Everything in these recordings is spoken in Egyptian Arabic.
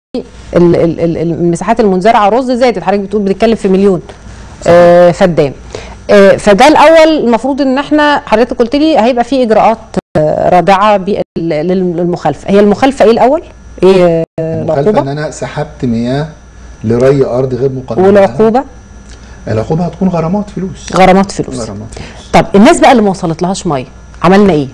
ال- ال- ال- المساحات المنزرعه رز زادت حضرتك بتقول بتتكلم في مليون آه فدان آه فده الاول المفروض ان احنا حضرتك قلت لي هيبقى في اجراءات آه رادعه بال- لل- للمخالفه هي المخالفه ايه الاول؟ ايه آه، المخالفه ان العقوبه انا سحبت مياه لري ارض غير مقننه والعقوبه العقوبه هتكون غرامات فلوس غرامات فلوس غرامات فلوس طب الناس بقى اللي ما وصلت لهاش ميه عملنا ايه؟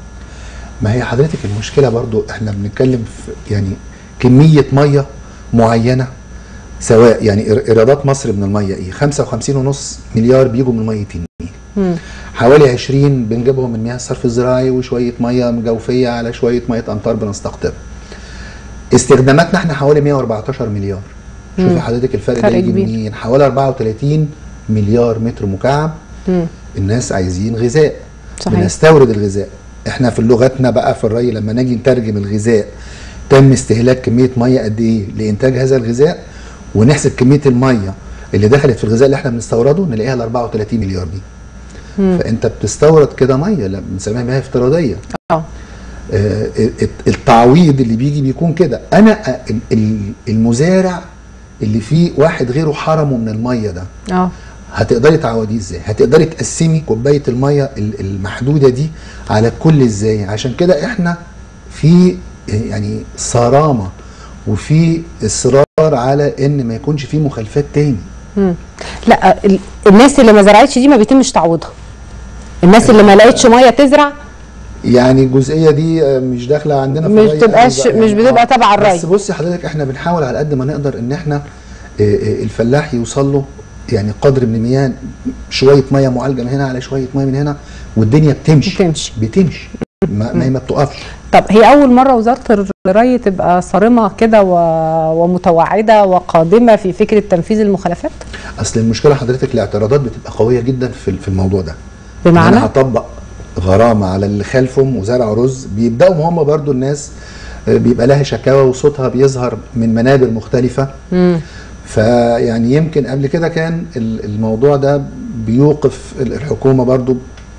ما هي حضرتك المشكله برضو احنا بنتكلم في يعني كميه ميه معينه سواء يعني إير- ايرادات مصر من الميه ايه 55.5 مليار بيجوا من ميه النيل مم. حوالي 20 بنجيبهم من مياه الصرف الزراعي وشويه ميه جوفيه على شويه ميه امطار بنستقطبها استخداماتنا احنا حوالي 114 مليار شوفي حضرتك الفرق ده فرق يجي كبير. منين حوالي 34 مليار متر مكعب مم. الناس عايزين غذاء صحيح. بنستورد الغذاء احنا في لغتنا بقى في الري لما نيجي نترجم الغذاء تم استهلاك كميه ميه قد ايه لانتاج هذا الغذاء ونحسب كميه الميه اللي دخلت في الغذاء اللي احنا بنستورده نلاقيها ال 34 مليار دي فانت بتستورد كده ميه لا بنسميها مياه افتراضيه اه آه، الت- التعويض اللي بيجي بيكون كده انا آه، ال- ال- المزارع اللي فيه واحد غيره حرمه من الميه ده اه هتقدري تعوضيه ازاي هتقدري تقسمي كوبايه الميه ال- المحدوده دي على الكل ازاي عشان كده احنا في يعني صرامه وفي اصرار على ان ما يكونش في مخالفات تاني مم. لا ال- الناس اللي ما زرعتش دي ما بيتمش تعويضها الناس اللي ما لقتش ميه تزرع يعني الجزئيه دي آه، مش داخله عندنا في مش الري بتبقاش- أوي بقى مش بتبقى آه. تبع الري. بس بصي حضرتك احنا بنحاول على قد ما نقدر ان احنا آه، آه، الفلاح يوصل له يعني قدر من المياه شويه ميه معالجه من هنا على شويه ميه من هنا والدنيا بتمشي بتمشي. بتمشي ما ما, ما بتقفش طب هي اول مره وزاره الري تبقى صارمه كده و... ومتوعده وقادمه في فكره تنفيذ المخالفات اصل المشكله حضرتك الاعتراضات بتبقى قويه جدا في في الموضوع ده بمعنى؟ انا هطبق غرامه على اللي خلفهم وزرعوا رز بيبداوا هم برضو الناس آه، بيبقى لها شكاوى وصوتها بيظهر من منابر مختلفه مم. فيعني يمكن قبل كده كان ال- الموضوع ده بيوقف ال- الحكومه برضو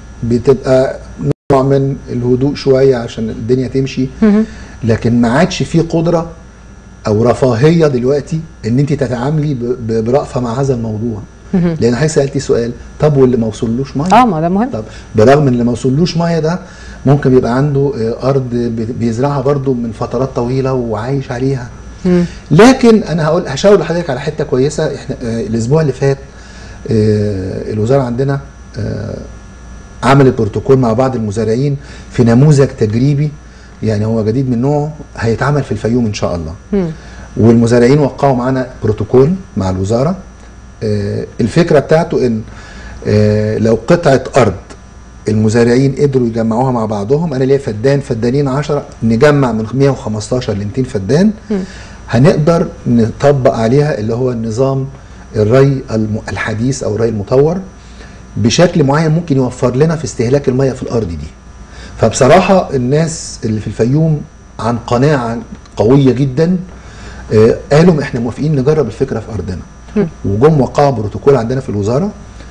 بتبقى نوع من الهدوء شويه عشان الدنيا تمشي لكن ما عادش في قدره او رفاهيه دلوقتي ان انت تتعاملي ب- ب- برأفه مع هذا الموضوع لان حضرتك سالتي سؤال طب واللي ما وصلوش ميه اه ما ده مهم طب برغم ان اللي ما وصلوش ميه ده ممكن يبقى عنده آه، ارض بي- بيزرعها برضو من فترات طويله وعايش عليها مم. لكن انا هقول هشاور لحضرتك على حته كويسه احنا آه، الاسبوع اللي فات آه، الوزاره عندنا آه، عملت بروتوكول مع بعض المزارعين في نموذج تجريبي يعني هو جديد من نوعه هيتعمل في الفيوم ان شاء الله مم. والمزارعين وقعوا معانا بروتوكول مع الوزاره آه، الفكره بتاعته ان آه، لو قطعه ارض المزارعين قدروا يجمعوها مع بعضهم انا ليا فدان فدانين 10 نجمع من 115 ل 200 فدان هنقدر نطبق عليها اللي هو النظام الري الم- الحديث او الري المطور بشكل معين ممكن يوفر لنا في استهلاك الميه في الارض دي فبصراحه الناس اللي في الفيوم عن قناعه قويه جدا آه، قالوا احنا موافقين نجرب الفكره في ارضنا وجم وقعوا بروتوكول عندنا في الوزاره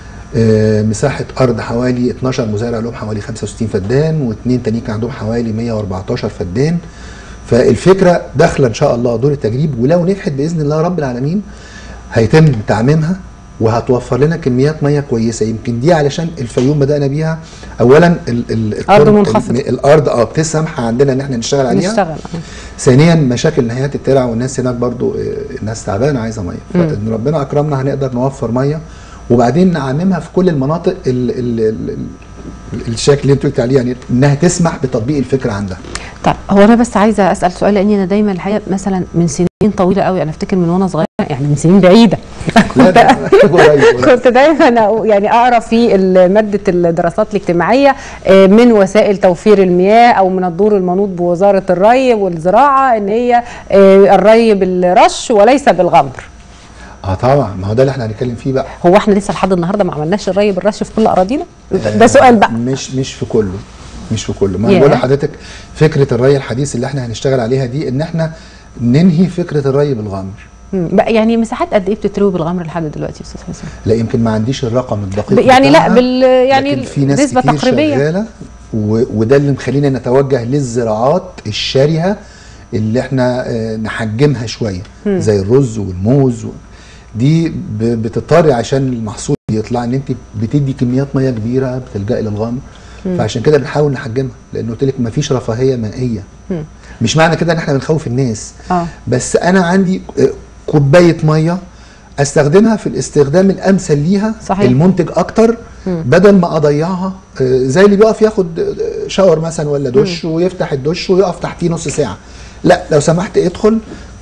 آه، مساحه ارض حوالي 12 مزارع لهم حوالي 65 فدان واثنين تانيين كان عندهم حوالي 114 فدان فالفكره داخله ان شاء الله دور التجريب ولو نجحت باذن الله رب العالمين هيتم تعميمها وهتوفر لنا كميات ميه كويسه يمكن دي علشان الفيوم بدانا بيها اولا ال ال أرض التربة- منخفضة. ال- الارض اه بتسمح عندنا ان احنا نشتغل عليها نشتغل ثانيا مشاكل نهايات الترع والناس هناك برضو آه، الناس تعبانه عايزه ميه فان ربنا اكرمنا هنقدر نوفر ميه وبعدين نعممها في كل المناطق ال ال ال ال الشكل اللي انت قلت عليه يعني انها تسمح بتطبيق الفكره عندها طب هو انا بس عايزه اسال سؤال لاني انا دايما الحقيقه مثلا من سنين طويله قوي انا افتكر من وانا صغيره يعني من سنين بعيده لا ده قريب قريب. كنت دايما أقو- يعني اقرا في ال- ماده الدراسات الاجتماعيه آه، من وسائل توفير المياه او من الدور المنوط بوزاره الري والزراعه ان هي آه، الري بالرش وليس بالغمر اه طبعا ما هو ده اللي احنا هنتكلم فيه بقى هو احنا لسه لحد النهارده ما عملناش الري بالرش في كل اراضينا ده سؤال بقى مش مش في كله مش في كله ما ياه. انا بقول لحضرتك فكره الري الحديث اللي احنا هنشتغل عليها دي ان احنا ننهي فكره الري بالغمر مم. بقى يعني مساحات قد ايه بتتروي بالغمر لحد دلوقتي يا استاذ حسين لا يمكن ما عنديش الرقم الدقيق ب- يعني لا بتاعها، بال يعني لكن في ناس نسبه كتير تقريبيه شغاله و... وده اللي مخلينا نتوجه للزراعات الشرهه اللي احنا آه، نحجمها شويه زي الرز والموز و... دي ب- بتضطري عشان المحصول يطلع ان انت بتدي كميات ميه كبيره بتلجئي للغمر فعشان كده بنحاول نحجمها لان قلت لك مفيش رفاهيه مائيه مش معنى كده ان احنا بنخوف الناس اه بس انا عندي آه، كوبايه ميه استخدمها في الاستخدام الامثل ليها صحيح. المنتج اكتر بدل ما اضيعها آه، زي اللي بيقف ياخد آه، شاور مثلا ولا دش ويفتح الدش ويقف تحتيه نص ساعه لا لو سمحت ادخل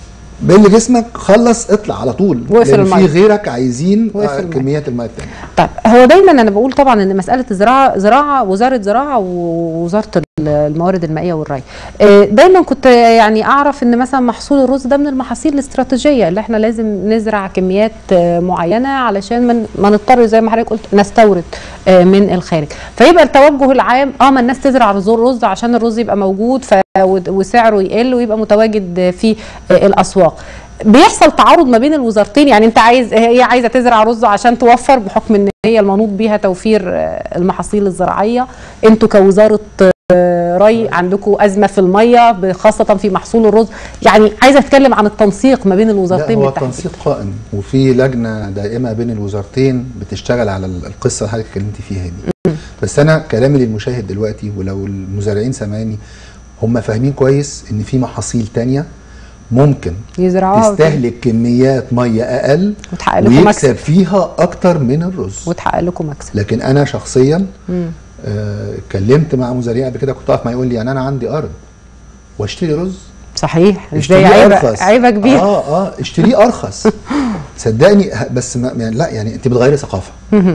بل جسمك خلص اطلع على طول واقفل لان في المية. غيرك عايزين واقفل آه، المية. كميات الميه التانيه طيب هو دايما انا بقول طبعا ان مساله الزراعه زراعه وزاره زراعه ووزاره ال- الموارد المائيه والري آه، دايما كنت يعني اعرف ان مثلا محصول الرز ده من المحاصيل الاستراتيجيه اللي احنا لازم نزرع كميات آه، معينه علشان من ما نضطر زي ما حضرتك قلت نستورد آه، من الخارج فيبقى التوجه العام اه ما الناس تزرع رز الرز عشان الرز يبقى موجود ف وسعره يقل ويبقى متواجد في آه، الاسواق بيحصل تعارض ما بين الوزارتين يعني انت عايز هي عايزه تزرع رز عشان توفر بحكم ان هي المنوط بيها توفير آه، المحاصيل الزراعيه انتوا كوزاره آه، ري عندكم ازمه في الميه خاصه في محصول الرز يعني عايزه اتكلم عن التنسيق ما بين لا الوزارتين هو بالتحديد التنسيق قائم وفي لجنه دائمه بين الوزارتين بتشتغل على ال- القصه اللي حضرتك اتكلمتي فيها دي بس انا كلامي للمشاهد دلوقتي ولو المزارعين سامعيني هم فاهمين كويس ان في محاصيل تانية ممكن يزرعوها وت- تستهلك كميات ميه اقل وتحقق لكم ويكسب مكسب فيها اكتر من الرز وتحقق لكم مكسب لكن انا شخصيا مم. آه، اتكلمت مع مزارعين قبل كده كنت اقف معاه يقول لي يعني انا عندي ارض واشتري رز صحيح ازاي اشتريه عيبه أرخص. عيبه كبيره اه اه اشتريه ارخص صدقني ه- بس ما يعني لا يعني انت بتغيري ثقافه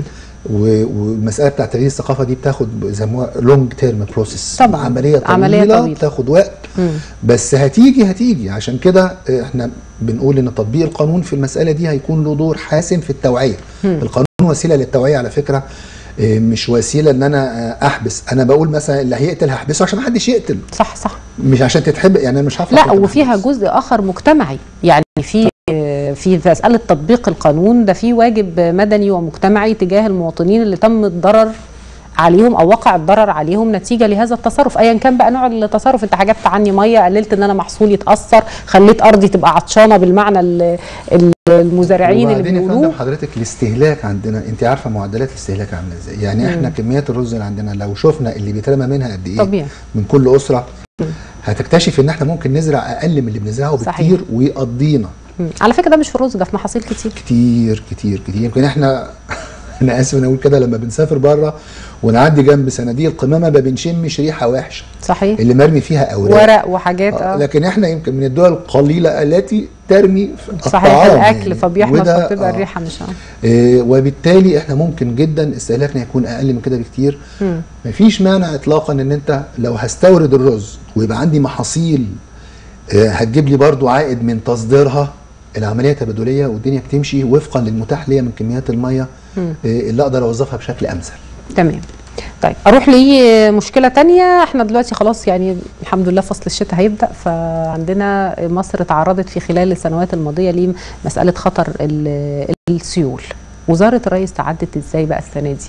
و- والمساله بتاعت تغيير الثقافه دي بتاخد بيسموها لونج تيرم بروسيس طبعاً. عمليه طويله, عملية طويلة. بتاخد وقت بس هتيجي هتيجي عشان كده آه، احنا بنقول ان تطبيق القانون في المساله دي هيكون له دور حاسم في التوعيه القانون وسيله للتوعيه على فكره آه، مش وسيله ان انا آه، احبس انا بقول مثلا اللي هيقتل هحبسه عشان ما حدش يقتل صح صح مش عشان تتحب يعني انا مش هفرح لا لما وفيها أحبس. جزء اخر مجتمعي يعني في في مساله تطبيق القانون ده في واجب مدني ومجتمعي تجاه المواطنين اللي تم الضرر عليهم او وقع الضرر عليهم نتيجه لهذا التصرف ايا كان بقى نوع التصرف انت حجبت عني ميه قللت ان انا محصول يتاثر خليت ارضي تبقى عطشانه بالمعنى ال- ال- المزارعين اللي وبعدين يا فندم بيقولوه حضرتك الاستهلاك عندنا انت عارفه معدلات الاستهلاك عامله ازاي يعني احنا كميات الرز اللي عندنا لو شفنا اللي بيترمى منها قد ايه طبيعي. من كل اسره هتكتشف ان احنا ممكن نزرع اقل من اللي بنزرعه صحيح. بكتير ويقضينا مم. على فكره ده مش في الرز ده في محاصيل كتير كتير كتير كتير يمكن احنا انا اسف ان اقول كده لما بنسافر بره ونعدي جنب صناديق القمامه ما بنشمش ريحه وحشه صحيح اللي مرمي فيها اوراق ورق وحاجات آه، اه لكن احنا يمكن من الدول القليله التي ترمي في صحيح الطعام الاكل يعني. فبيحمر وده- فبتبقى آه. الريحه مش اه آه، وبالتالي احنا ممكن جدا استهلاكنا يكون اقل من كده بكتير مم. مفيش مانع اطلاقا ان انت لو هستورد الرز ويبقى عندي محاصيل آه، هتجيب لي برضو عائد من تصديرها العمليه تبادليه والدنيا بتمشي وفقا للمتاح ليا من كميات الميه آه، اللي اقدر اوظفها بشكل امثل تمام طيب اروح لمشكله تانية احنا دلوقتي خلاص يعني الحمد لله فصل الشتاء هيبدا فعندنا مصر تعرضت في خلال السنوات الماضيه لمساله خطر ال- السيول وزاره الري استعدت ازاي بقى السنه دي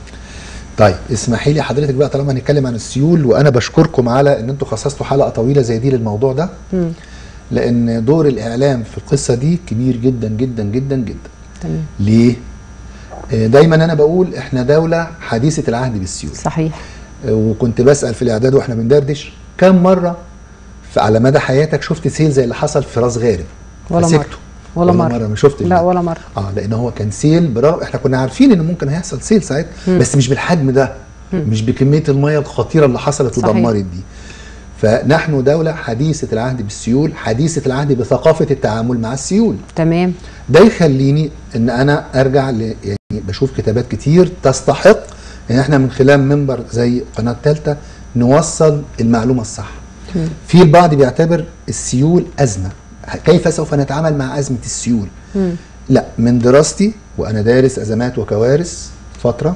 طيب اسمحي لي حضرتك بقى طالما هنتكلم عن السيول وانا بشكركم على ان انتم خصصتوا حلقه طويله زي دي للموضوع ده مم. لان دور الاعلام في القصه دي كبير جدا جدا جدا جدا تمام ليه آه، دايما انا بقول احنا دوله حديثه العهد بالسيول صحيح آه، وكنت بسال في الاعداد واحنا بندردش كم مره في على مدى حياتك شفت سيل زي اللي حصل في راس غارب ولا فسكته. مرة. ولا مرة. مره ما شفتش لا ده. ولا مره اه لان هو كان سيل برغم احنا كنا عارفين ان ممكن هيحصل سيل ساعتها بس مش بالحجم ده مش بكميه الميه الخطيره اللي حصلت صحيح. ودمرت دي فنحن دوله حديثه العهد بالسيول حديثه العهد بثقافه التعامل مع السيول تمام ده يخليني ان انا ارجع ل يعني بشوف كتابات كتير تستحق ان احنا من خلال منبر زي قناه ثالثه نوصل المعلومه الصح. في البعض بيعتبر السيول ازمه كيف سوف نتعامل مع ازمه السيول؟ مم. لا من دراستي وانا دارس ازمات وكوارث فتره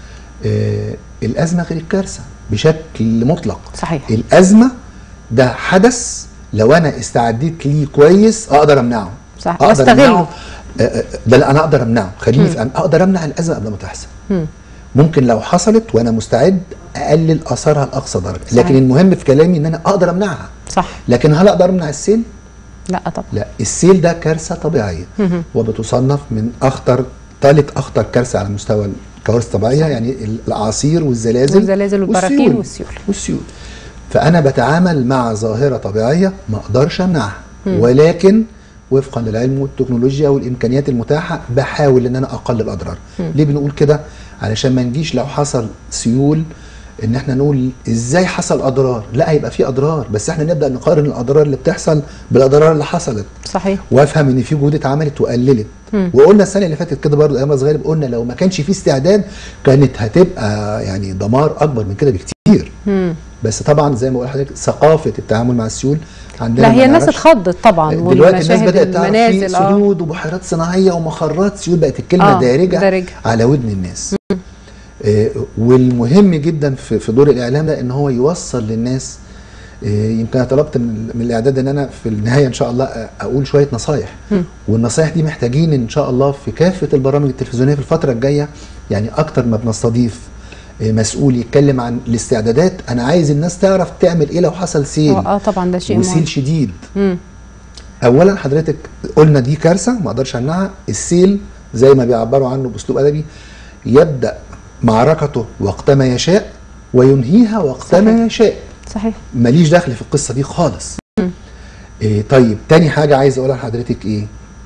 آه الازمه غير الكارثه بشكل مطلق. صحيح الازمه ده حدث لو انا استعديت ليه كويس اقدر امنعه صح. اقدر واستغله. امنعه آه، آه، ده لا انا اقدر امنعه خليني في أم- اقدر امنع الازمه قبل ما تحصل مم. ممكن لو حصلت وانا مستعد اقلل اثارها لاقصى درجه صحيح. لكن المهم في كلامي ان انا اقدر امنعها صح لكن هل اقدر امنع السيل لا طبعا لا السيل ده كارثه طبيعيه مهم. وبتصنف من اخطر ثالث اخطر كارثه على مستوى الكوارث الطبيعيه يعني الاعاصير والزلازل والزلازل والبراكين والسيول. والسيول. والسيول فانا بتعامل مع ظاهره طبيعيه ما اقدرش امنعها ولكن وفقا للعلم والتكنولوجيا والامكانيات المتاحه بحاول ان انا اقلل الاضرار ليه بنقول كده علشان ما نجيش لو حصل سيول ان احنا نقول ازاي حصل اضرار لا هيبقى في اضرار بس احنا نبدا نقارن الاضرار اللي بتحصل بالاضرار اللي حصلت صحيح وافهم ان في جهود اتعملت وقللت وقلنا السنه اللي فاتت كده برضه ايام صغير قلنا لو ما كانش في استعداد كانت هتبقى يعني دمار اكبر من كده بكتير مم. بس طبعا زي ما بقول لحضرتك ثقافه التعامل مع السيول عندنا لا ما هي الناس نعرفش. اتخضت طبعا دلوقتي الناس والمشاهد بدات تعرف في المنازل اه سدود وبحيرات صناعيه ومخرات سيول بقت الكلمه آه، دارجه, دارجة. على ودن الناس آه والمهم جدا في, في دور الاعلام ده ان هو يوصل للناس آه يمكن انا طلبت من, من الاعداد ان انا في النهايه ان شاء الله آه، اقول شويه نصايح والنصايح دي محتاجين ان شاء الله في كافه البرامج التلفزيونيه في الفتره الجايه يعني اكتر ما بنستضيف آه، مسؤول يتكلم عن الاستعدادات انا عايز الناس تعرف تعمل ايه لو حصل سيل اه طبعا ده شيء مهم وسيل شديد مم. اولا حضرتك قلنا دي كارثه ما اقدرش امنعها السيل زي ما بيعبروا عنه باسلوب ادبي يبدا معركته وقتما يشاء وينهيها وقتما صحيح. يشاء صحيح ماليش دخل في القصه دي خالص إيه طيب تاني حاجه عايز اقولها لحضرتك ايه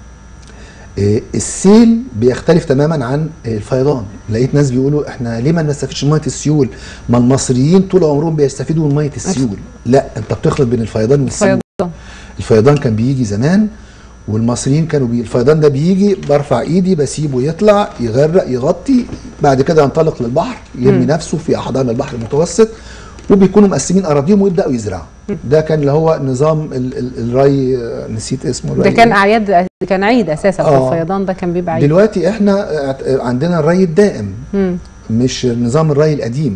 إيه السيل بيختلف تماما عن الفيضان لقيت ناس بيقولوا احنا ليه ما بنستفيدش من ميه السيول ما المصريين طول عمرهم بيستفيدوا من ميه السيول لا انت بتخلط بين الفيضان والسيول فيضان الفيضان كان بيجي زمان والمصريين كانوا بي... الفيضان ده بيجي برفع ايدي بسيبه يطلع يغرق يغطي بعد كده ينطلق للبحر يرمي نفسه في احضان البحر المتوسط وبيكونوا مقسمين اراضيهم ويبداوا يزرعوا ده كان اللي هو نظام ال... ال... الري آه، نسيت اسمه ده الري كان اعياد كان عيد اساسا آه. الفيضان ده كان بيبقى عيد دلوقتي احنا اعت- عندنا الري الدائم مم. مش نظام الري القديم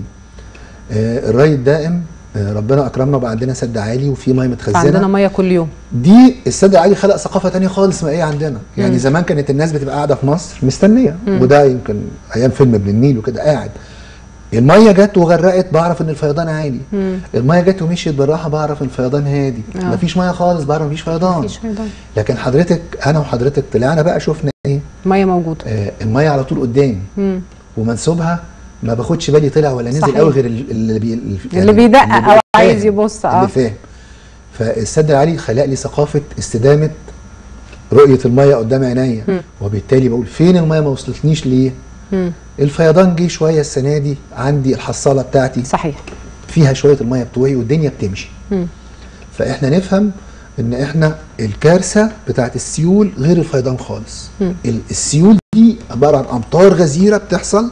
آه، الري الدائم آه، ربنا اكرمنا وبقى عندنا سد عالي وفي ميه متخزنه فعندنا ميه كل يوم دي السد العالي خلق ثقافه تانية خالص ما ايه عندنا يعني مم. زمان كانت الناس بتبقى قاعده في مصر مستنيه وده يمكن ايام فيلم ابن النيل وكده قاعد الميه جت وغرقت بعرف ان الفيضان عالي مم. الميه جت ومشيت بالراحه بعرف ان الفيضان هادي آه. مفيش ميه خالص بعرف مفيش فيضان مفيش فيضان لكن حضرتك انا وحضرتك طلعنا بقى شفنا ايه ميه موجوده آه الميه على طول قدامي مم. ومنسوبها ما باخدش بالي طلع ولا نزل صحيح. قوي غير ال- اللي بي اللي بيدقق اللي او عايز فاهم. يبص اه اللي فاهم فالسد العالي خلق لي ثقافه استدامه رؤيه الميه قدام عينيا مم. وبالتالي بقول فين الميه ما وصلتنيش ليه مم. الفيضان جه شويه السنه دي عندي الحصاله بتاعتي صحيح فيها شويه الميه بتوعي والدنيا بتمشي مم. فاحنا نفهم ان احنا الكارثه بتاعت السيول غير الفيضان خالص مم. ال- السيول دي عباره عن امطار غزيره بتحصل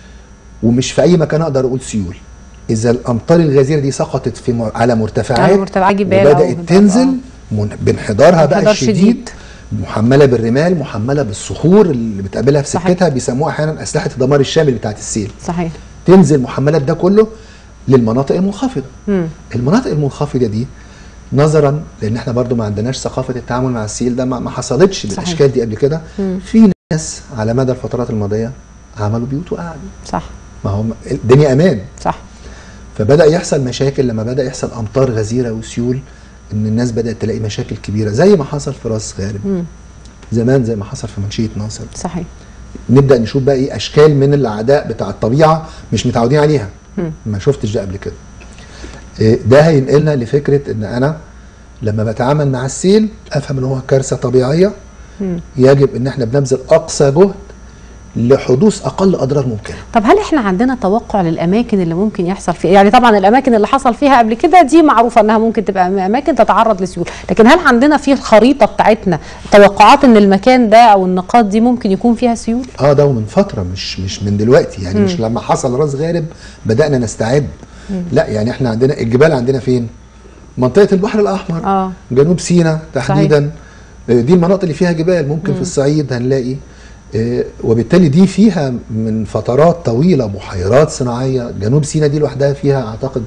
ومش في اي مكان اقدر اقول سيول اذا الامطار الغزيره دي سقطت في م- على على مرتفعات مرتفعات جبال أو وبدات هضاب، تنزل آه. من- بانحدارها بقى انحدار الشديد شديد. محمله بالرمال محمله بالصخور اللي بتقابلها في صحيح. سكتها بيسموها احيانا اسلحه الدمار الشامل بتاعت السيل صحيح تنزل محملات ده كله للمناطق المنخفضه مم. المناطق المنخفضه دي نظرا لان احنا برضو ما عندناش ثقافه التعامل مع السيل ده ما ما حصلتش صحيح. بالاشكال دي قبل كده مم. في ناس على مدى الفترات الماضيه عملوا بيوت وقعدوا صح ما هو الدنيا امان صح فبدا يحصل مشاكل لما بدا يحصل امطار غزيره وسيول ان الناس بدات تلاقي مشاكل كبيره زي ما حصل في راس غارب مم. زمان زي ما حصل في منشيه ناصر صحيح نبدا نشوف بقى ايه اشكال من الاعداء بتاع الطبيعه مش متعودين عليها مم. ما شفتش ده قبل كده إيه، ده هينقلنا لفكره ان انا لما بتعامل مع السيل افهم ان هو كارثه طبيعيه مم. يجب ان احنا بنبذل اقصى جهد لحدوث اقل اضرار ممكنه طب هل احنا عندنا توقع للاماكن اللي ممكن يحصل فيها يعني طبعا الاماكن اللي حصل فيها قبل كده دي معروفه انها ممكن تبقى اماكن تتعرض لسيول لكن هل عندنا في الخريطه بتاعتنا توقعات ان المكان ده او النقاط دي ممكن يكون فيها سيول اه ده من فتره مش مش من دلوقتي يعني مش لما حصل راس غارب بدانا نستعد لا يعني احنا عندنا الجبال عندنا فين منطقه البحر الاحمر اه جنوب سيناء تحديدا آه، دي المناطق اللي فيها جبال ممكن في الصعيد هنلاقي آه، وبالتالي دي فيها من فترات طويله بحيرات صناعيه جنوب سيناء دي لوحدها فيها اعتقد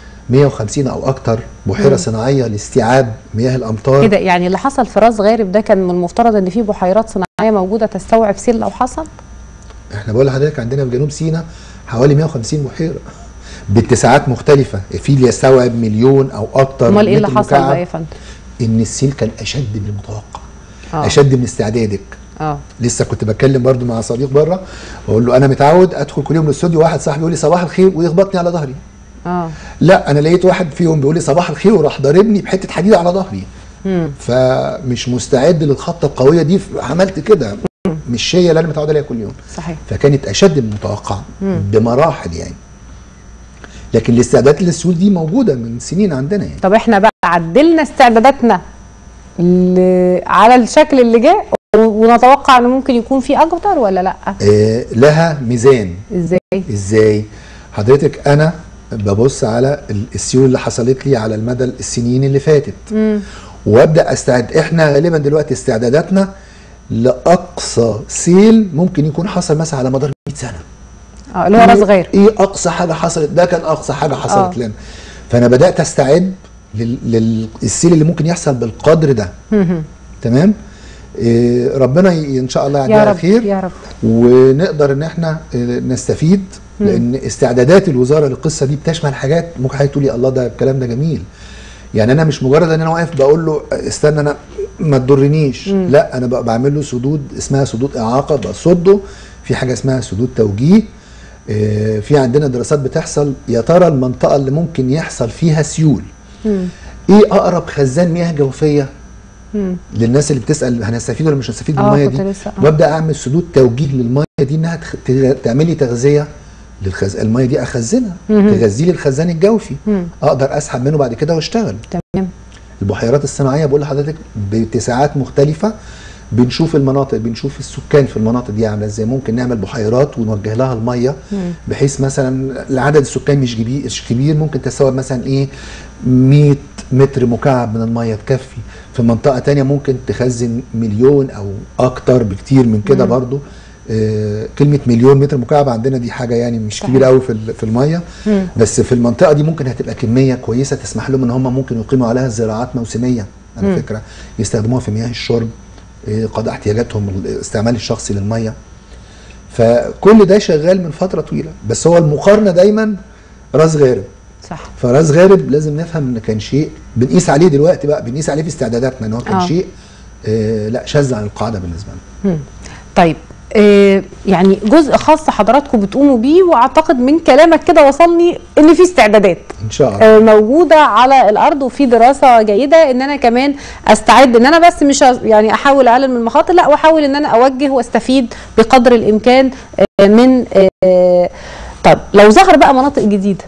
150 او اكتر بحيره صناعيه لاستيعاب مياه الامطار كده يعني اللي حصل في راس غارب ده كان من المفترض ان في بحيرات صناعيه موجوده تستوعب سيل لو حصل احنا بقول لحضرتك عندنا في جنوب سيناء حوالي 150 بحيره باتساعات مختلفه في اللي يستوعب مليون او اكتر امال ايه اللي متر حصل مكعب. بقى يا فندم ان السيل كان اشد من المتوقع آه. اشد من استعدادك اه لسه كنت بتكلم برضو مع صديق بره بقول له انا متعود ادخل كل يوم الاستوديو واحد صاحبي يقول لي صباح الخير ويخبطني على ظهري اه لا انا لقيت واحد فيهم بيقول لي صباح الخير وراح ضاربني بحته حديد على ظهري فمش مستعد للخبطه القويه دي عملت كده مش هي اللي انا متعود عليها كل يوم صحيح فكانت اشد من المتوقع بمراحل يعني لكن الاستعدادات للسيول دي موجوده من سنين عندنا يعني طب احنا بقى عدلنا استعداداتنا ل- على الشكل اللي جاء ونتوقع انه ممكن يكون في اكتر ولا لا آه لها ميزان ازاي ازاي حضرتك انا ببص على ال- السيول اللي حصلت لي على المدى السنين اللي فاتت وابدا استعد احنا غالبا دلوقتي استعداداتنا لاقصى سيل ممكن يكون حصل مثلا على مدار 100 سنه اه اللي هو راس غير ايه اقصى حاجه حصلت ده كان اقصى حاجه حصلت آه. لنا فانا بدات استعد لل- للسيل اللي ممكن يحصل بالقدر ده تمام إيه ربنا ي- ان شاء الله يا يعديها رب خير يا رب ونقدر ان احنا آه، نستفيد لان استعدادات الوزاره للقصه دي بتشمل حاجات ممكن حضرتك تقولي الله ده الكلام ده جميل يعني انا مش مجرد ان انا واقف بقول له استنى انا ما تضرنيش لا انا بقى بعمل له سدود اسمها سدود اعاقه بصده في حاجه اسمها سدود توجيه آه، في عندنا دراسات بتحصل يا ترى المنطقه اللي ممكن يحصل فيها سيول ايه اقرب خزان مياه جوفيه للناس اللي بتسال هنستفيد ولا مش هنستفيد آه، بالميه كنت دي لسه- آه. وابدا اعمل سدود توجيه للميه دي انها تخ... تغ- تعملي تغذيه للخز... الميه دي اخزنها تغذي لي الخزان الجوفي اقدر اسحب منه بعد كده واشتغل تمام البحيرات الصناعيه بقول لحضرتك باتساعات مختلفه بنشوف المناطق بنشوف السكان في المناطق دي عامله ازاي ممكن نعمل بحيرات ونوجه لها الميه بحيث مثلا العدد السكان مش كبير مش كبير ممكن تستوعب مثلا ايه 100 متر مكعب من الميه تكفي في منطقه تانية ممكن تخزن مليون او اكتر بكتير من كده برضو آه كلمه مليون متر مكعب عندنا دي حاجه يعني مش صحيح. كبيره قوي في ال- في الميه بس في المنطقه دي ممكن هتبقى كميه كويسه تسمح لهم ان هم ممكن يقيموا عليها زراعات موسميه على فكره يستخدموها في مياه الشرب آه، قضاء احتياجاتهم الاستعمال الشخصي للميه فكل ده شغال من فتره طويله بس هو المقارنه دايما راس غارب صح فراس غارب لازم نفهم ان كان شيء بنقيس عليه دلوقتي بقى بنقيس عليه في استعداداتنا ان هو كان آه. شيء آه لا شاذ عن القاعده بالنسبه لنا طيب آه يعني جزء خاص حضراتكم بتقوموا بيه واعتقد من كلامك كده وصلني ان في استعدادات ان شاء الله آه، موجوده على الارض وفي دراسه جيده ان انا كمان استعد ان انا بس مش هز- يعني احاول اقلل من المخاطر لا واحاول ان انا اوجه واستفيد بقدر الامكان آه، من آه، طب لو ظهر بقى مناطق جديده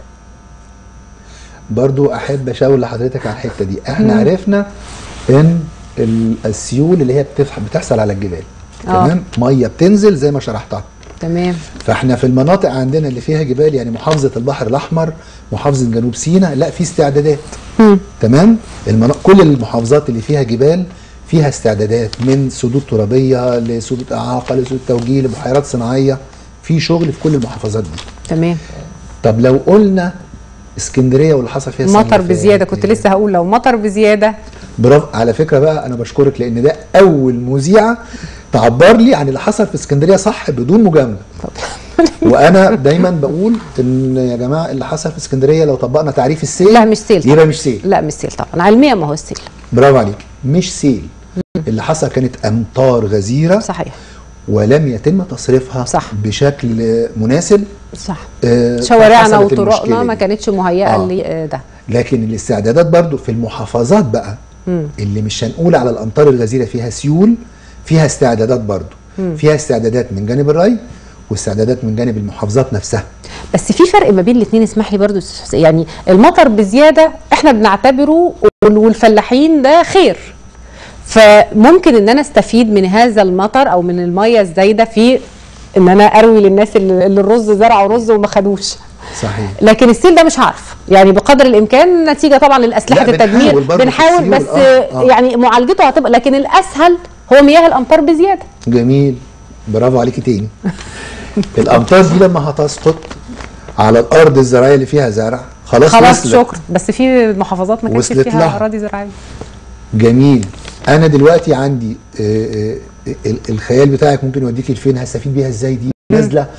برضو احب اشاور لحضرتك على الحته دي احنا عرفنا ان ال- السيول اللي هي بتفح- بتحصل على الجبال آه. تمام ميه بتنزل زي ما شرحتها تمام فاحنا في المناطق عندنا اللي فيها جبال يعني محافظه البحر الاحمر محافظه جنوب سيناء لا في استعدادات تمام المنا... كل المحافظات اللي فيها جبال فيها استعدادات من سدود ترابيه لسدود اعاقه لسدود توجيه لبحيرات صناعيه في شغل في كل المحافظات دي تمام طب لو قلنا اسكندريه واللي حصل فيها السنة مطر اللي بزياده فاتت. كنت لسه هقول لو مطر بزياده برافو على فكره بقى انا بشكرك لان ده اول مذيعه تعبر لي عن اللي حصل في اسكندريه صح بدون مجامله وانا دايما بقول ان يا جماعه اللي حصل في اسكندريه لو طبقنا تعريف السيل لا مش سيل طبعا. يبقى مش سيل لا مش سيل طبعا علميا ما هو السيل برافو عليك مش سيل اللي حصل كانت امطار غزيره صحيح ولم يتم تصريفها صح. بشكل مناسب صح آه، شوارعنا فحصلت وطرقنا المشكلة ما دي. كانتش مهيئه آه. لده لكن الاستعدادات برضو في المحافظات بقى اللي مش هنقول على الامطار الغزيره فيها سيول فيها استعدادات برضو فيها استعدادات من جانب الري واستعدادات من جانب المحافظات نفسها بس في فرق ما بين الاثنين اسمح لي برضو أستاذ حسين. يعني المطر بزياده احنا بنعتبره وال- والفلاحين ده خير فممكن ان انا استفيد من هذا المطر او من الميه الزايده في ان انا اروي للناس اللي اللي الرز زرعوا رز وما خدوش صحيح لكن السيل ده مش هعرف يعني بقدر الامكان نتيجه طبعا للاسلحه لا، التدمير بنحاول برضو في بنحاول السيول. بس آه، آه. يعني معالجته هتبقى لكن الاسهل هو مياه الامطار بزياده جميل برافو عليكي تاني الامطار دي لما هتسقط على الارض الزراعيه اللي فيها زرع خلاص خلاص وصلت. شكرا بس في محافظات ما كانش وصلت فيها لها. اراضي زراعيه جميل انا دلوقتي عندي آه، آه، ال- الخيال بتاعك ممكن يوديكي لفين هستفيد بيها ازاي دي نازله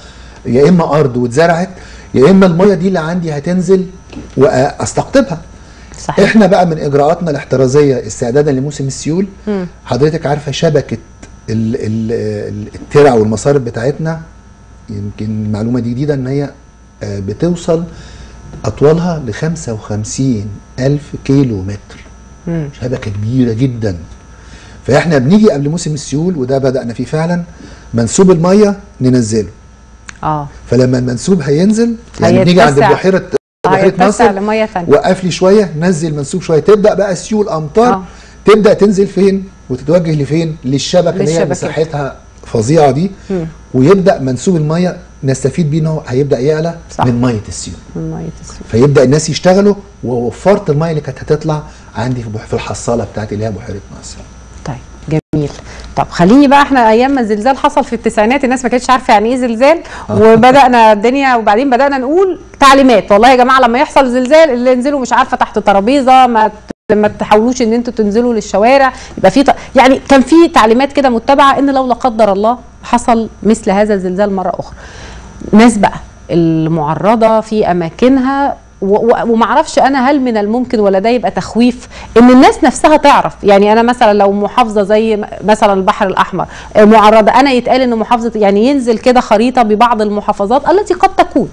يا اما ارض واتزرعت يا اما الميه دي اللي عندي هتنزل واستقطبها صحيح احنا بقى من اجراءاتنا الاحترازيه استعدادا لموسم السيول مم. حضرتك عارفه شبكه ال- ال- ال- الترع والمصارف بتاعتنا يمكن المعلومه دي جديده ان هي آه، بتوصل اطوالها ل 55 الف كيلو متر مم. شبكه كبيره جدا فاحنا بنيجي قبل موسم السيول وده بدانا فيه فعلا منسوب الميه ننزله اه فلما المنسوب هينزل يعني بنيجي عند هيتسع. بحيره بحيره هيتسع ناصر لميه ثانيه وقف لي شويه نزل منسوب شويه تبدا بقى سيول امطار آه. تبدا تنزل فين وتتوجه لفين للشبكه اللي هي للشبكة. مساحتها فظيعه دي مم. ويبدا منسوب الميه نستفيد بيه ان هو هيبدا يعلى صح. من ميه السيول من ميه السيول فيبدا الناس يشتغلوا ووفرت الميه اللي كانت هتطلع عندي في بح- في الحصاله بتاعتي اللي هي بحيره ناصر طيب جميل طب خليني بقى احنا ايام ما الزلزال حصل في التسعينات الناس ما كانتش عارفه يعني ايه زلزال وبدانا الدنيا وبعدين بدانا نقول تعليمات والله يا جماعه لما يحصل زلزال اللي ينزلوا مش عارفه تحت ترابيزه ما ت- ما تحاولوش ان انتوا تنزلوا للشوارع يبقى في ط- يعني كان في تعليمات كده متبعه ان لو لا قدر الله حصل مثل هذا الزلزال مره اخرى ناس بقى المعرضه في اماكنها و- و- ومعرفش انا هل من الممكن ولا ده يبقى تخويف ان الناس نفسها تعرف يعني انا مثلا لو محافظه زي م- مثلا البحر الاحمر آه، معرضه انا يتقال ان محافظه يعني ينزل كده خريطه ببعض المحافظات التي قد تكون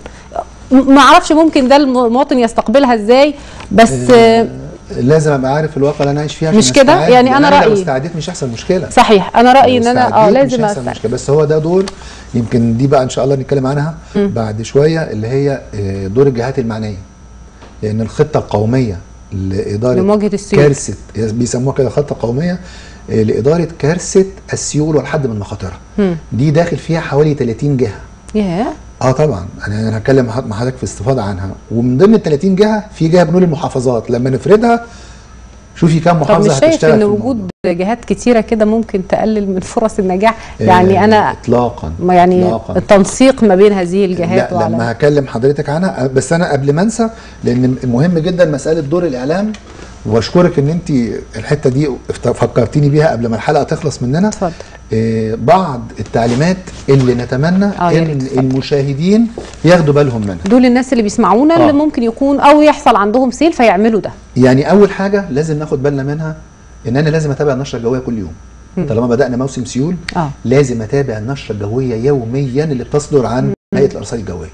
م- معرفش ممكن ده المواطن يستقبلها ازاي بس آه، لازم ابقى عارف الواقع اللي انا عايش فيه عشان مش كده؟ أستعد. يعني أنا لو رأيي- استعديت مش هيحصل مشكله صحيح انا رايي ان لو انا اه استعجلت مش لازم هيحصل أستعد. مشكله بس هو ده دور يمكن دي بقى ان شاء الله نتكلم عنها بعد شويه اللي هي آه، دور الجهات المعنيه لان الخطه القوميه لاداره لمواجهة السيول. كارثه بيسموها كده خطه قوميه آه، لاداره كارثه السيول والحد من مخاطرها مم. دي داخل فيها حوالي 30 جهه ياه اه طبعا انا انا هتكلم مع مع حضرتك في استفاضه عنها ومن ضمن ال 30 جهه في جهه بنقول المحافظات لما نفردها شوفي كام طب محافظه مش شايف هتشتغل ان في الموضوع. وجود جهات كتيره كده ممكن تقلل من فرص النجاح يعني آه، انا اطلاقا ما يعني إطلاقاً. التنسيق ما بين هذه الجهات لا لما هكلم حضرتك عنها بس انا قبل ما انسى لان مهم جدا مساله دور الاعلام واشكرك ان انت الحته دي افت- فكرتيني بيها قبل ما الحلقه تخلص مننا اتفضل. آه بعض التعليمات اللي نتمنى آه، يا ريت، ان اتفضل. المشاهدين ياخدوا بالهم منها دول الناس اللي بيسمعونا آه. اللي ممكن يكون او يحصل عندهم سيل فيعملوا ده يعني اول حاجه لازم ناخد بالنا منها ان انا لازم اتابع النشره الجويه كل يوم طالما بدانا موسم سيول اه لازم اتابع النشره الجويه يوميا اللي بتصدر عن هيئه الارصاد الجويه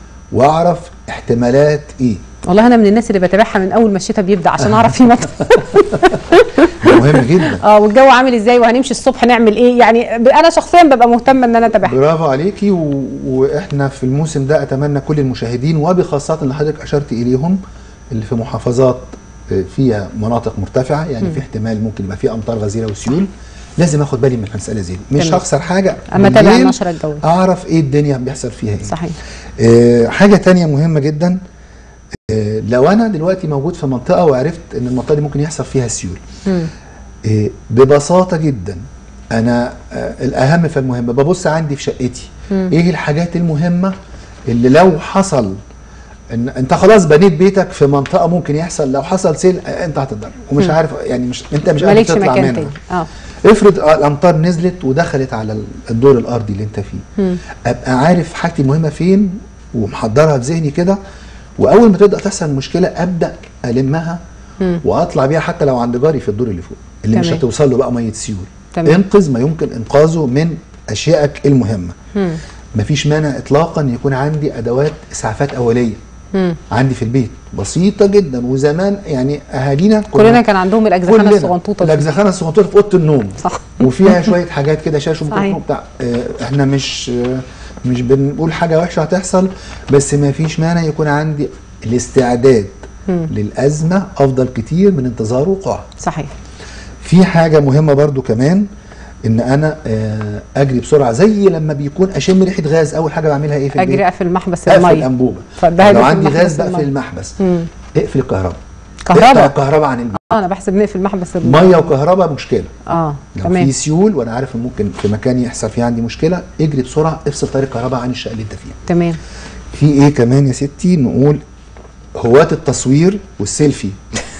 واعرف احتمالات ايه والله انا من الناس اللي بتابعها من اول ما الشتاء بيبدا عشان اعرف في مطر ده مهم جدا اه والجو عامل ازاي وهنمشي الصبح نعمل ايه يعني ب- انا شخصيا ببقى مهتمه ان انا اتابعها برافو عليكي و... واحنا في الموسم ده اتمنى كل المشاهدين وبخاصه اللي حضرتك اشرت اليهم اللي في محافظات آه، فيها مناطق مرتفعه يعني في احتمال ممكن يبقى في امطار غزيره وسيول لازم اخد بالي من المساله زي دي مش تمام. هخسر حاجه أما أتابع بالليل النشرة الجوية. اعرف ايه الدنيا بيحصل فيها ايه صحيح آه حاجه تانية مهمه جدا آه لو انا دلوقتي موجود في منطقه وعرفت ان المنطقه دي ممكن يحصل فيها سيول مم. إيه، ببساطه جدا انا آه، الاهم فالمهم ببص عندي في شقتي ايه الحاجات المهمه اللي لو حصل ان انت خلاص بنيت بيتك في منطقه ممكن يحصل لو حصل سيل آه، انت هتتضرر ومش عارف يعني مش انت مش قادر مالكش تطلع مكان منها تاني اه افرض آه، الامطار نزلت ودخلت على ال- الدور الارضي اللي انت فيه ابقى عارف حاجتي المهمه فين ومحضرها في ذهني كده واول ما تبدا تحصل مشكله ابدا المها واطلع بيها حتى لو عند جاري في الدور اللي فوق اللي مش تمام. هتوصل له بقى ميه سيول تمام. انقذ ما يمكن انقاذه من اشيائك المهمه مم. مفيش مانع اطلاقا يكون عندي ادوات اسعافات اوليه مم. عندي في البيت بسيطه جدا وزمان يعني اهالينا كلنا كان عندهم الاجزخانه كلنا. الصغنطوطه دي الاجزخانه الصغنطوطه في اوضه النوم صح وفيها شويه حاجات كده شاشه صحيح. وميكروفون بتاع آه، احنا مش آه، مش بنقول حاجه وحشه هتحصل بس ما فيش مانع يكون عندي الاستعداد للازمه افضل كتير من انتظار وقوعها صحيح في حاجه مهمه برضو كمان ان انا آه، اجري بسرعه زي لما بيكون اشم ريحه غاز اول حاجه بعملها ايه في البيت اجري اقفل محبس اقفل الميه الانبوبه فده لو هدف عندي المحبس غاز بقفل المية. المحبس مم. اقفل الكهرباء كهرباء؟ اقطع الكهرباء عن البيت اه انا بحسب نقفل محبس الميه ميه وكهرباء مشكله اه لو تمام في سيول وانا عارف ان ممكن في مكان يحصل فيه عندي مشكله اجري بسرعه افصل طريق الكهرباء عن الشقه اللي انت فيها تمام في ايه كمان يا ستي نقول هواة التصوير والسيلفي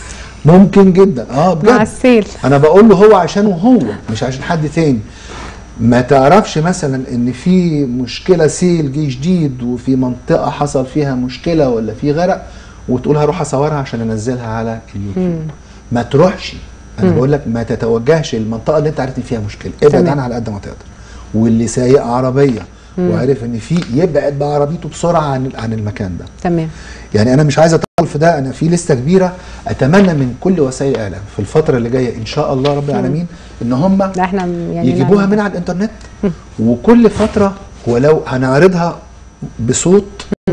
ممكن جدا اه مع بجد السيل انا بقول له هو عشانه هو مش عشان حد تاني ما تعرفش مثلا ان في مشكله سيل جه جديد وفي منطقه حصل فيها مشكله ولا في غرق وتقول هروح اصورها عشان انزلها على اليوتيوب ما تروحش انا بقول لك ما تتوجهش للمنطقه اللي انت عارف ان فيها مشكله ابعد تمام. عنها على قد ما تقدر واللي سايق عربيه وعارف ان في يبعد بعربيته بسرعه عن عن المكان ده تمام يعني انا مش عايز اطول في ده انا في لسته كبيره اتمنى من كل وسائل الاعلام في الفتره اللي جايه ان شاء الله رب العالمين ان هم لا احنا يعني يجيبوها نعمل- من على الانترنت وكل فتره ولو هنعرضها بصوت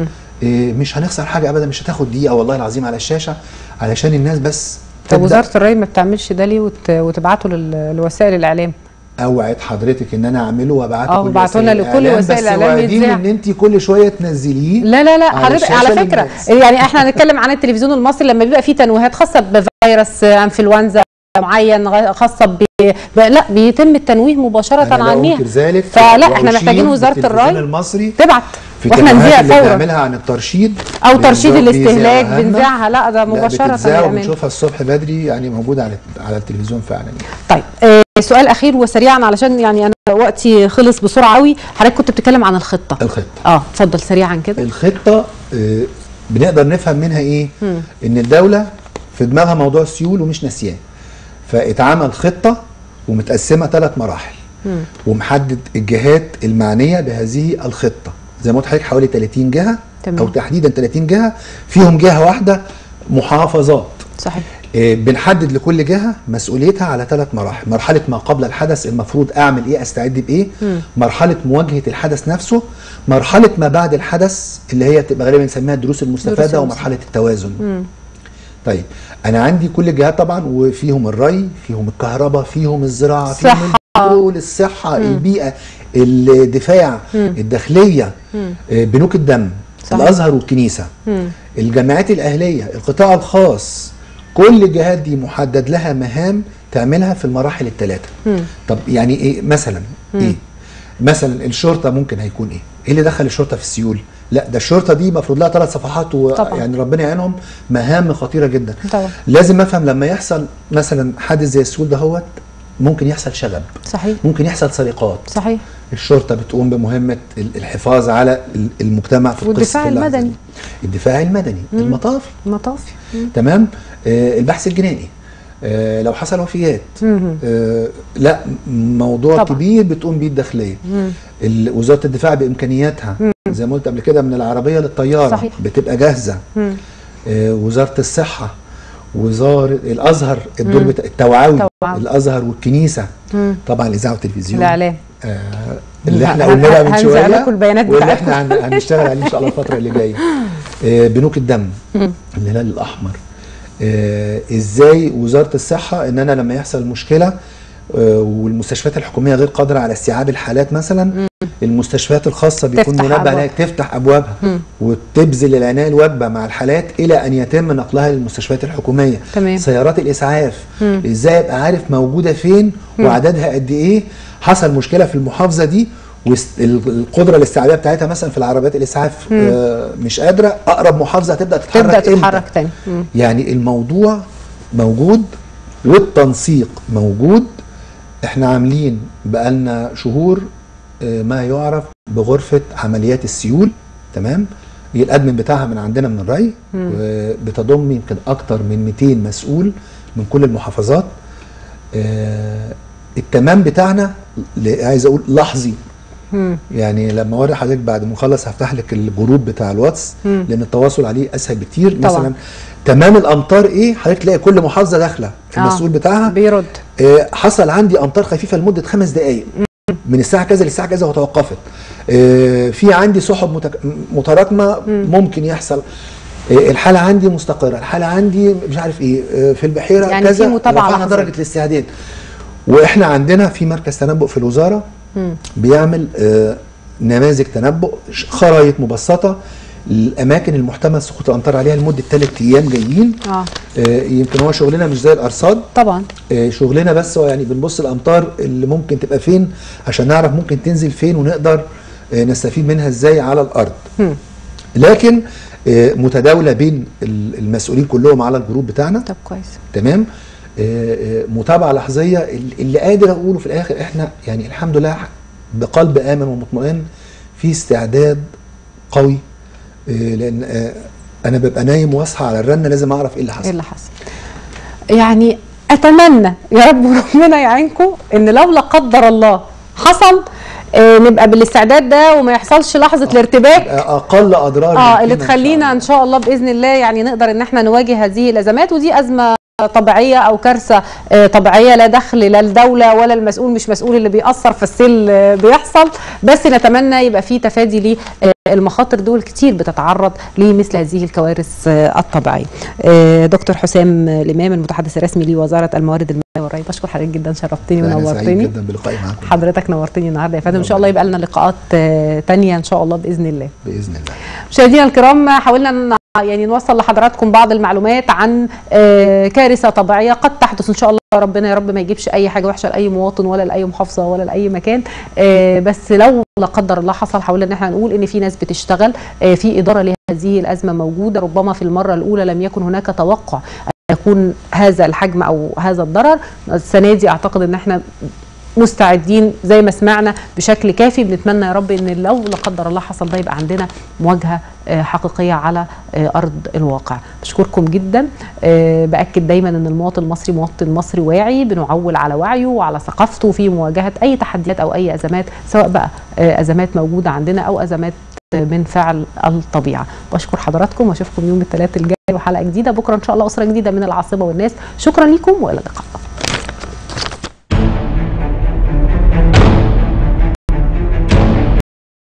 إيه، مش هنخسر حاجه ابدا مش هتاخد دقيقه والله العظيم على الشاشه علشان الناس بس طب تبدأ وزاره الري ما بتعملش ده ليه وت... وتبعته لل... لوسائل الاعلام اوعد حضرتك ان انا اعمله وابعته اه، كل وابعته لنا وسائل لكل الإعلام، وسائل بس الإعلام وعديني يتذاع. ان انت كل شويه تنزليه لا لا لا على حضرتك الشاشة على فكره للناس. يعني احنا هنتكلم عن التلفزيون المصري لما بيبقى فيه تنويهات خاصه بفيروس انفلونزا معين غ- خاصه ب... ب... لا بيتم التنويه مباشره أنا لا عنيها أنكر ذلك فلا احنا وأشيد محتاجين وزاره بالتلفزيون الري المصري تبعت في واحنا التنويهات نذيع اللي فورا بنعملها عن الترشيد او ترشيد بنذيع- الاستهلاك بيذيعها لنا. بنذيعها لا ده لا، مباشره بتتذاع بامان وبنشوفها الصبح بدري يعني موجوده على على التلفزيون فعلا يعني. طيب آه سؤال اخير وسريعا علشان يعني انا وقتي خلص بسرعه قوي حضرتك كنت بتتكلم عن الخطه الخطه اه اتفضل سريعا كده الخطه آه، بنقدر نفهم منها ايه مم. ان الدوله في دماغها موضوع السيول ومش ناسياه فاتعمل خطه ومتقسمه ثلاث مراحل مم. ومحدد الجهات المعنيه بهذه الخطه زي ما قلت لحضرتك حوالي 30 جهه تمام. او تحديدا 30 جهه فيهم جهه واحده محافظات صحيح آه، بنحدد لكل جهه مسؤوليتها على ثلاث مراحل مرحله ما قبل الحدث المفروض اعمل ايه استعد بايه مم. مرحله مواجهه الحدث نفسه مرحله ما بعد الحدث اللي هي بتبقى غالبا بنسميها الدروس المستفاده المستفادة. ومرحله التوازن مم. طيب انا عندي كل الجهات طبعا وفيهم الري فيهم الكهرباء فيهم الزراعه فيهم الصحة. البترول الصحه البيئه الدفاع الداخليه مم. آه، بنوك الدم صحيح. الازهر والكنيسه مم. الجامعات الأهلية القطاع الخاص كل الجهات دي محدد لها مهام تعملها في المراحل الثلاثة مم. طب يعني ايه مثلا ايه مثلا الشرطة ممكن هيكون ايه ايه اللي دخل الشرطة في السيول لا ده الشرطة دي المفروض لها ثلاث صفحات طبعا. ويعني ربنا يعينهم مهام خطيرة جدا طبعا لازم افهم لما يحصل مثلا حادث زي السيول دهوت ممكن يحصل شغب صحيح ممكن يحصل سرقات صحيح الشرطه بتقوم بمهمه ال- الحفاظ على ال- المجتمع في والدفاع القصة اللحظة المدني. دي. الدفاع المدني المطافي مطافي مم. تمام آه البحث الجنائي آه لو حصل وفيات مم. آه لا م- موضوع طبعا. طبعا. كبير بتقوم بيه الداخليه مم. ال- وزاره الدفاع بامكانياتها زي ما قلت قبل كده من العربيه للطياره صحيح. بتبقى جاهزه مم. آه وزاره الصحه وزاره الازهر الدور مم. بتاع التوعوي توعوي. الازهر والكنيسه مم. طبعا الاذاعه والتلفزيون الاعلام آه اللي احنا هن- قلنا بقى من هنزع شويه لكم البيانات واللي بتاعتكم. احنا هن- هنشتغل عليه ان شاء الله الفتره اللي جايه آه بنوك الدم الهلال الاحمر آه ازاي وزاره الصحه ان انا لما يحصل مشكله آه والمستشفيات الحكوميه غير قادره على استيعاب الحالات مثلا المستشفيات الخاصه بيكون تفتح منبه أبواب. عليها تفتح ابوابها وتبذل العنايه الواجبه مع الحالات الى ان يتم نقلها للمستشفيات الحكوميه تمام. سيارات الاسعاف ازاي ابقى عارف موجوده فين وعددها قد ايه حصل مشكله في المحافظه دي والقدره الاستيعابيه بتاعتها مثلا في العربيات الاسعاف آه مش قادره اقرب محافظه هتبدا تتحرك تبدا إمتى؟ تتحرك تاني مم. يعني الموضوع موجود والتنسيق موجود احنا عاملين بقالنا شهور آه، ما يعرف بغرفة عمليات السيول تمام هي الادمن بتاعها من عندنا من الري بتضم يمكن اكتر من 200 مسؤول من كل المحافظات آه، التمام بتاعنا ل- عايز اقول لحظي مم. يعني لما اوري حضرتك بعد ما نخلص هفتح لك الجروب بتاع الواتس مم. لان التواصل عليه اسهل بكتير طبعا. مثلا تمام الامطار ايه حضرتك تلاقي كل محافظه داخله المسؤول بتاعها بيرد آه، حصل عندي امطار خفيفه لمده خمس دقائق من الساعه كذا للساعه كذا وتوقفت آه، في عندي سحب متك- متراكمه ممكن يحصل آه، الحاله عندي مستقره الحاله عندي مش عارف ايه آه، في البحيره يعني كذا في متابعة رفعنا لحظية. درجه الاستعداد واحنا عندنا في مركز تنبؤ في الوزاره مم. بيعمل آه، نماذج تنبؤ ش- خرايط مبسطه الاماكن المحتمل سقوط الامطار عليها لمده ثلاث ايام جايين اه آه، يمكن هو شغلنا مش زي الارصاد طبعا آه، شغلنا بس هو يعني بنبص الامطار اللي ممكن تبقى فين عشان نعرف ممكن تنزل فين ونقدر آه، نستفيد منها ازاي على الارض مم. لكن آه، متداوله بين ال- المسؤولين كلهم على الجروب بتاعنا طب كويس تمام آه، آه، متابعه لحظيه اللي- اللي قادر اقوله في الاخر احنا يعني الحمد لله بقلب امن ومطمئن في استعداد قوي آه، لان آه، انا ببقى نايم واصحى على الرنه لازم اعرف ايه اللي ايه حصل اللي حصل يعني اتمنى يا رب ربنا يعينكم ان لو لا قدر الله حصل آه نبقى بالاستعداد ده وما يحصلش لحظه الارتباك اقل اضرار اه يمكننا اللي إن شاء تخلينا الله. ان شاء الله باذن الله يعني نقدر ان احنا نواجه هذه الازمات ودي ازمه طبيعيه او كارثه آه، طبيعيه لا دخل لا الدوله ولا المسؤول مش مسؤول اللي بيأثر في السيل آه، بيحصل بس نتمنى يبقى في تفادي للمخاطر دول كتير بتتعرض لمثل هذه الكوارث آه، الطبيعيه. آه، دكتور حسام الامام المتحدث الرسمي لوزاره الموارد المائيه والري بشكر حضرتك جدا شرفتني أنا سعيد ونورتني. جدا بلقائي معاكم حضرتك نورتني النهارده يا فندم ان شاء الله يبقى لنا لقاءات آه، تانية ان شاء الله باذن الله. باذن الله مشاهدينا الكرام حاولنا ان يعني نوصل لحضراتكم بعض المعلومات عن آه، كارثه طبيعيه قد تحدث ان شاء الله ربنا يا رب ما يجيبش اي حاجه وحشه لاي مواطن ولا لاي محافظه ولا لاي مكان آه، بس لو لا قدر الله حصل حاولنا ان احنا نقول ان في ناس بتشتغل آه، في اداره لهذه الازمه موجوده ربما في المره الاولى لم يكن هناك توقع أن يكون هذا الحجم او هذا الضرر السنه دي اعتقد ان احنا مستعدين زي ما سمعنا بشكل كافي بنتمنى يا رب ان لو لا قدر الله حصل ده يبقى عندنا مواجهه آه، حقيقيه على آه، ارض الواقع بشكركم جدا آه، باكد دايما ان المواطن المصري مواطن مصري واعي بنعول على وعيه وعلى ثقافته في مواجهه اي تحديات او اي ازمات سواء بقى آه، ازمات موجوده عندنا او ازمات من فعل الطبيعه بشكر حضراتكم واشوفكم يوم الثلاث الجاي وحلقه جديده بكره ان شاء الله اسره جديده من العاصمه والناس شكرا لكم والى اللقاء